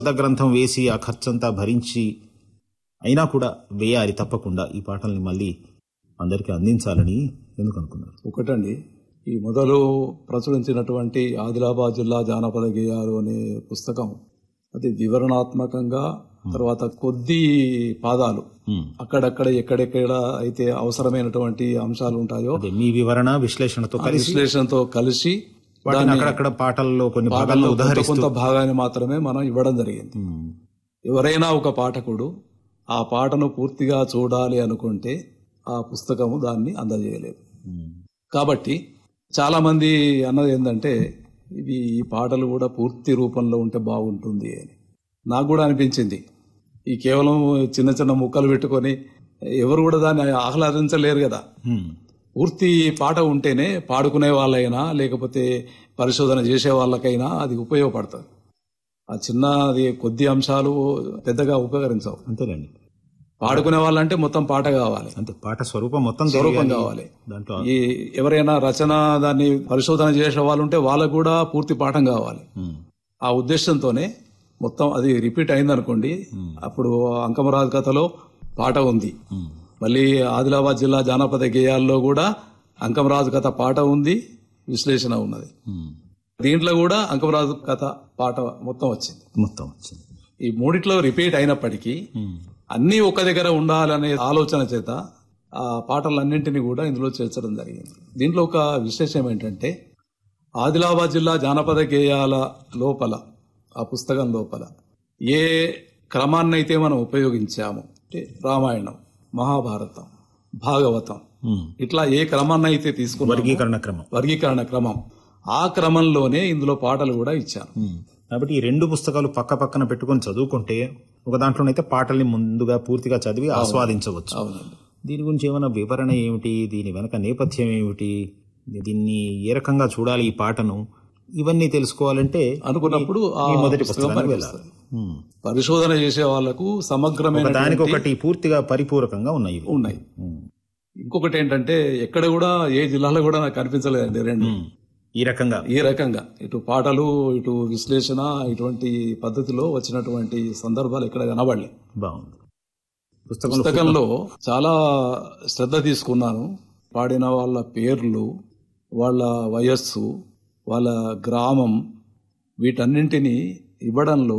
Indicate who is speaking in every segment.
Speaker 1: పెద్ద గ్రంథం వేసి ఆ ఖర్చంతా భరించి అయినా కూడా వేయాలి తప్పకుండా ఈ పాటల్ని మళ్ళీ అందరికీ అందించాలని ఎందుకు అనుకున్నారు
Speaker 2: ఒకటండి ఈ మొదలు ప్రచురించినటువంటి ఆదిలాబాద్ జిల్లా జానపద గేయాలు అనే పుస్తకం అది వివరణాత్మకంగా తర్వాత కొద్ది పాదాలు
Speaker 1: ఉమ్.
Speaker 2: అక్కడక్కడ ఎక్కడెక్కడ అయితే అవసరమైనటువంటి అంశాలు ఉంటాయో
Speaker 1: అదే మీ వివరణ విశ్లేషణతో
Speaker 2: ఆ
Speaker 1: కలిసి
Speaker 2: విశ్లేషణతో కలిసి
Speaker 1: వాటిని అక్కడక్కడ పాటల్లో కొన్ని భాగాలను
Speaker 2: కొంత
Speaker 1: ఉదాహరిస్తూ
Speaker 2: కొంత భాగాన్ని మాత్రమే మనం ఇవ్వడం జరిగింది
Speaker 1: ఉమ్.
Speaker 2: ఎవరైనా ఒక పాఠకుడు ఆ పాటను పూర్తిగా చూడాలి అనుకుంటే ఆ పుస్తకము దాన్ని అందజేయలేదు
Speaker 1: ఉమ్.
Speaker 2: కాబట్టి చాలా మంది అన్నది ఏంటంటే ఇవి ఈ పాటలు కూడా పూర్తి రూపంలో ఉంటే బాగుంటుంది అని నాకు కూడా అనిపించింది ఈ కేవలం చిన్న చిన్న ముక్కలు పెట్టుకొని ఎవరు కూడా దాన్ని ఆహ్లాదించలేరు కదా
Speaker 1: ఉమ్.
Speaker 2: పూర్తి పాట ఉంటేనే పాడుకునే వాళ్ళైనా లేకపోతే పరిశోధన చేసే వాళ్ళకైనా అది ఉపయోగపడుతుంది ఆ చిన్న అది కొద్ది అంశాలు పెద్దగా ఉపకరించవు
Speaker 1: అంతేలేండి
Speaker 2: పాడుకునే వాళ్ళంటే మొత్తం పాట కావాలి
Speaker 1: అంతే పాట స్వరూపం మొత్తం
Speaker 2: స్వరూపం
Speaker 1: తెలియాలి.
Speaker 2: కావాలి
Speaker 1: దాంట్లో
Speaker 2: ఈ ఎవరైనా రచన దాన్ని పరిశోధన చేసే వాళ్ళు ఉంటే వాళ్ళకు కూడా పూర్తి పాఠం కావాలి
Speaker 1: ఉమ్.
Speaker 2: ఆ ఉద్దేశంతోనే మొత్తం అది రిపీట్ అయిందనుకోండి అప్పుడు అంకమరాజు కథలో పాట ఉంది
Speaker 1: ఉమ్.
Speaker 2: మళ్ళీ ఆదిలాబాద్ జిల్లా జానపద గేయాల్లో కూడా అంకమరాజు కథ పాట ఉంది విశ్లేషణ ఉన్నది
Speaker 1: ఉమ్.
Speaker 2: దీంట్లో కూడా అంకమరాజు కథ పాట మొత్తం వచ్చింది
Speaker 1: మొత్తం వచ్చింది
Speaker 2: ఈ మూడిట్లో రిపీట్ అయినప్పటికీ
Speaker 1: ఉమ్.
Speaker 2: అన్నీ ఒక దగ్గర ఉండాలనే ఆలోచన చేత ఆ పాటలన్నింటినీ కూడా ఇందులో చేర్చడం జరిగింది దీంట్లో ఒక విశేషం ఏంటంటే ఆదిలాబాద్ జిల్లా జానపద గేయాల లోపల ఆ పుస్తకం లోపల ఏ క్రమాన్నైతే మనం ఉపయోగించామో అంటే రామాయణం మహాభారతం భాగవతం
Speaker 1: ఉమ్.
Speaker 2: ఇట్లా ఏ క్రమాన్నైతే తీసుకున్నామో
Speaker 1: వర్గీకరణ క్రమం
Speaker 2: వర్గీకరణ క్రమం ఆ క్రమంలోనే ఇందులో పాటలు కూడా ఇచ్చాను
Speaker 1: ఉమ్. కాబట్టి ఈ రెండు పుస్తకాలు పక్క పక్కన పెట్టుకొని చదువుకుంటే ఒక దాంట్లోనైతే పాటల్ని ముందుగా పూర్తిగా చదివి ఆస్వాదించవచ్చు
Speaker 2: అవునండి
Speaker 1: దీని గురించి ఏమైనా వివరణ ఏమిటి దీని వెనక నేపథ్యం ఏమిటి దీన్ని ఏ రకంగా చూడాలి ఈ పాటను ఇవన్నీ తెలుసుకోవాలంటే
Speaker 2: అనుకున్నప్పుడు ఆ
Speaker 1: ఈ మొదటి
Speaker 2: పుస్తకం
Speaker 1: పుస్తకానికి
Speaker 2: పనికొస్తుంది.
Speaker 1: వెళ్ళాలి ఉమ్.
Speaker 2: పరిశోధన చేసే వాళ్లకు సమగ్రమైన
Speaker 1: దానికొకటి పూర్తిగా పరిపూరకంగా ఉన్నాయి ఇవి.
Speaker 2: ఉన్నాయి
Speaker 1: ఉమ్.
Speaker 2: ఇంకొకటి ఏంటంటే ఎక్కడ కూడా ఏ జిల్లాలో కూడా నాకు కనిపించలేదండి రెండు
Speaker 1: ఉమ్. ఈ రకంగా
Speaker 2: ఈ రకంగా ఇటు పాటలు ఇటు విశ్లేషణ ఇటువంటి పద్ధతిలో వచ్చినటువంటి సందర్భాలు ఎక్కడ కనబడలే
Speaker 1: బాగుంది పుస్తకంలో
Speaker 2: పుస్తకంలో చాలా శ్రద్ధ తీసుకున్నాను పాడిన వాళ్ళ పేర్లు వాళ్ళ వయస్సు వాళ్ళ గ్రామం వీటన్నింటినీ ఇవ్వడంలో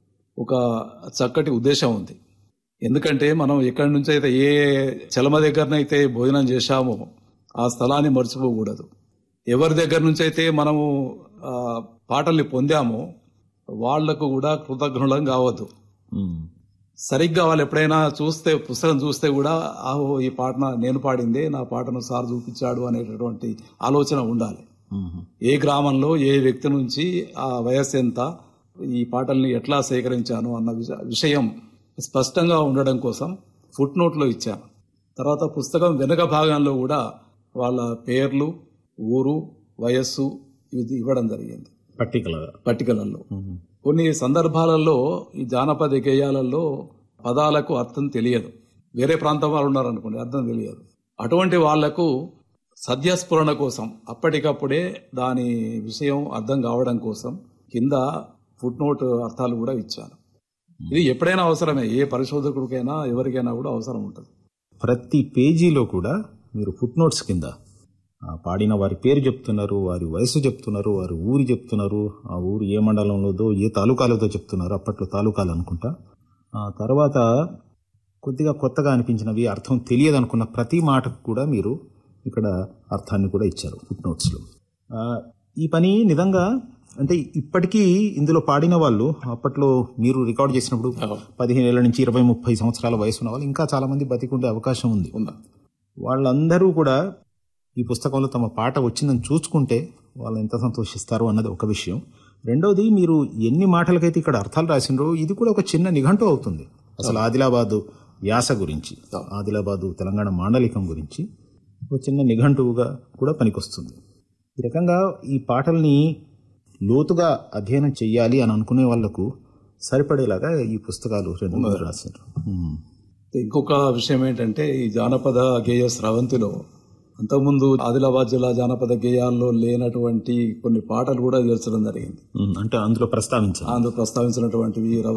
Speaker 2: ఒక చక్కటి ఉద్దేశం ఉంది ఎందుకంటే మనం ఎక్కడి నుంచి అయితే ఏ చలమ దగ్గరనైతే భోజనం చేశామో ఆ స్థలాన్ని మర్చిపోకూడదు ఎవరి దగ్గర నుంచి అయితే మనము ఆ, పాటల్ని పొందామో వాళ్లకు కూడా కృతజ్ఞులం కావద్దు
Speaker 1: ఉమ్.
Speaker 2: సరిగ్గా వాళ్ళు ఎప్పుడైనా చూస్తే పుస్తకం చూస్తే కూడా ఆహో ఈ పాటన నేను పాడిందే నా పాటను సార్ చూపించాడు అనేటటువంటి ఆలోచన ఉండాలి
Speaker 1: ఉమ్.
Speaker 2: ఏ గ్రామంలో ఏ వ్యక్తి నుంచి ఆ వయస్సు ఎంత ఈ పాటల్ని ఎట్లా సేకరించాను అన్న విష- విషయం స్పష్టంగా ఉండడం కోసం ఫుట్ నోట్లో ఇచ్చాను తర్వాత పుస్తకం వెనుక భాగంలో కూడా వాళ్ళ పేర్లు ఊరు వయస్సు ఇది ఇవ్వడం జరిగింది
Speaker 1: పట్టికలుగా
Speaker 2: పట్టికలలో
Speaker 1: ఉమ్.
Speaker 2: కొన్ని సందర్భాలలో ఈ జానపద గేయాలలో పదాలకు అర్థం తెలియదు వేరే ప్రాంతం వాళ్ళు ఉన్నారనుకోండి అర్థం తెలియదు అటువంటి వాళ్లకు సద్యస్ఫురణ కోసం అప్పటికప్పుడే దాని విషయం అర్థం కావడం కోసం కింద ఫుట్ నోట్ అర్థాలు కూడా ఇచ్చాను ఇది ఎప్పుడైనా అవసరమే ఏ పరిశోధకుడికైనా ఎవరికైనా కూడా అవసరం ఉంటుంది
Speaker 1: ప్రతి పేజీలో కూడా మీరు ఫుట్ నోట్స్ కింద ఆ, పాడిన వారి పేరు చెప్తున్నారు వారి వయసు చెప్తున్నారు వారి ఊరి చెప్తున్నారు ఆ ఊరు ఏ మండలంలోదో ఏ తాలూకాలతో చెప్తున్నారు అప్పట్లో తాలూకాలు అనుకుంటా ఆ తర్వాత కొద్దిగా కొత్తగా అనిపించినవి అర్థం తెలియదు అనుకున్న ప్రతి మాటకు కూడా మీరు ఇక్కడ అర్థాన్ని కూడా ఇచ్చారు ఫుట్ నోట్స్లో ఈ పని నిజంగా అంటే ఇప్పటికీ ఇందులో పాడిన వాళ్ళు అప్పట్లో మీరు రికార్డ్ చేసినప్పుడు పదిహేను ఏళ్ల నుంచి ఇరవై ముప్పై సంవత్సరాల వయసు ఉన్న వాళ్ళు ఇంకా చాలా మంది బతికుండే అవకాశం ఉంది
Speaker 2: ఉందా
Speaker 1: వాళ్ళందరూ కూడా ఈ పుస్తకంలో తమ పాట వచ్చిందని చూసుకుంటే వాళ్ళు ఎంత సంతోషిస్తారు అన్నది ఒక విషయం రెండవది మీరు ఎన్ని మాటలకైతే ఇక్కడ అర్థాలు రాసినరో ఇది కూడా ఒక చిన్న నిఘంటు అవుతుంది అసలు ఆదిలాబాదు యాస గురించి ఆదిలాబాదు తెలంగాణ మాండలికం గురించి ఒక చిన్న నిఘంటువుగా కూడా పనికొస్తుంది ఈ రకంగా ఈ పాటల్ని లోతుగా అధ్యయనం చెయ్యాలి అని అనుకునే వాళ్లకు సరిపడేలాగా ఈ పుస్తకాలు రెండు మూడు రాశారు ఉమ్.
Speaker 2: ఇంకొక విషయం ఏంటంటే ఈ జానపద గేయ స్రవంతిలో అంతకుముందు ఆదిలాబాద్ జిల్లా జానపద గేయాల్లో లేనటువంటి కొన్ని పాటలు కూడా చేర్చడం జరిగింది
Speaker 1: ఉమ్, అంటే అందులో ప్రస్తావించాలి
Speaker 2: అందులో ప్రస్తావించినటువంటివి